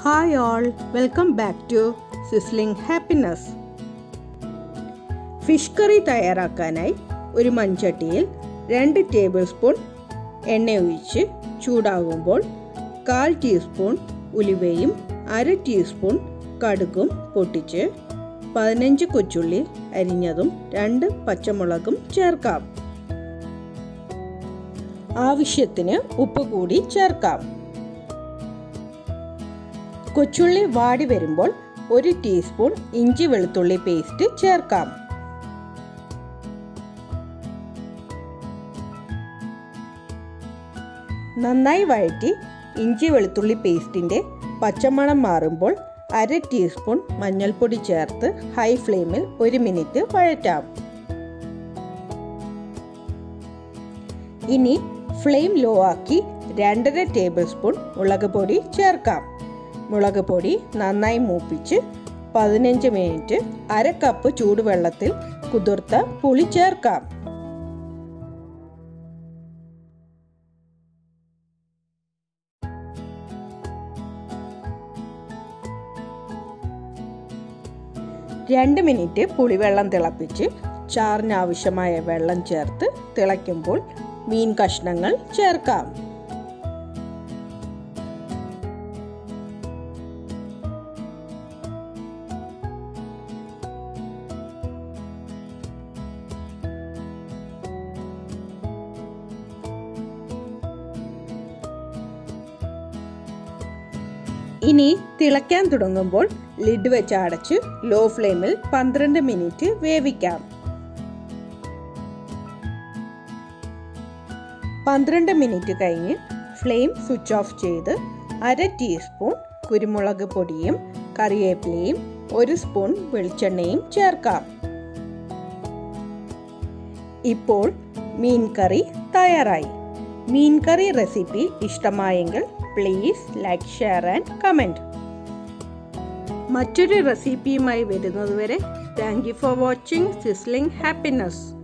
hi all welcome back to sizzling happiness fish curry തയ്യാറാക്കാനായി ഒരു മൺചട്ടിയിൽ രണ്ട് ടേബിൾ സ്പൂൺ എണ്ണ ഒഴിച്ച് ചൂടാകുമ്പോൾ കാൽ ടീസ്പൂൺ ഉലുവയും അര ടീസ്പൂൺ കടുകും പൊട്ടിച്ച് പതിനഞ്ച് കൊച്ചുള്ളി അരിഞ്ഞതും രണ്ട് പച്ചമുളകും ചേർക്കാം ആവശ്യത്തിന് ഉപ്പ് കൂടി ചേർക്കാം കൊച്ചുള്ളി വാടി വരുമ്പോൾ ഒരു ടീസ്പൂൺ ഇഞ്ചി വെളുത്തുള്ളി പേസ്റ്റ് ചേർക്കാം നന്നായി വഴറ്റി ഇഞ്ചി വെളുത്തുള്ളി പേസ്റ്റിൻ്റെ പച്ചമണം മാറുമ്പോൾ അര ടീസ്പൂൺ മഞ്ഞൾപ്പൊടി ചേർത്ത് ഹൈ ഫ്ലെയിമിൽ ഒരു മിനിറ്റ് വഴറ്റാം ഇനി ഫ്ലെയിം ലോ ആക്കി രണ്ടര ടേബിൾ സ്പൂൺ മുളക് പൊടി ചേർക്കാം മുളക് പൊടി നന്നായി മൂപ്പിച്ച് പതിനഞ്ച് മിനിറ്റ് അര കപ്പ് ചൂടുവെള്ളത്തിൽ കുതിർത്ത പുളി ചേർക്കാം രണ്ട് മിനിറ്റ് പുളിവെള്ളം തിളപ്പിച്ച് ചാറിനാവശ്യമായ വെള്ളം ചേർത്ത് തിളയ്ക്കുമ്പോൾ മീൻ കഷ്ണങ്ങൾ ചേർക്കാം ഇനി തിളയ്ക്കാൻ തുടങ്ങുമ്പോൾ ലിഡ് വെച്ച് അടച്ച് ലോ ഫ്ലെയിമിൽ പന്ത്രണ്ട് മിനിറ്റ് വേവിക്കാം പന്ത്രണ്ട് മിനിറ്റ് കഴിഞ്ഞ് ഫ്ലെയിം സ്വിച്ച് ഓഫ് ചെയ്ത് അര ടീസ്പൂൺ കുരുമുളക് പൊടിയും കറിവേപ്പിലയും ഒരു സ്പൂൺ വെളിച്ചെണ്ണയും ചേർക്കാം ഇപ്പോൾ മീൻ കറി തയ്യാറായി മീൻ കറി റെസിപ്പി ഇഷ്ടമായെങ്കിൽ please like share and comment മറ്റൊരു റെസിപ്പിയുമായി വരുന്നതുവരെ thank you for watching sizzling happiness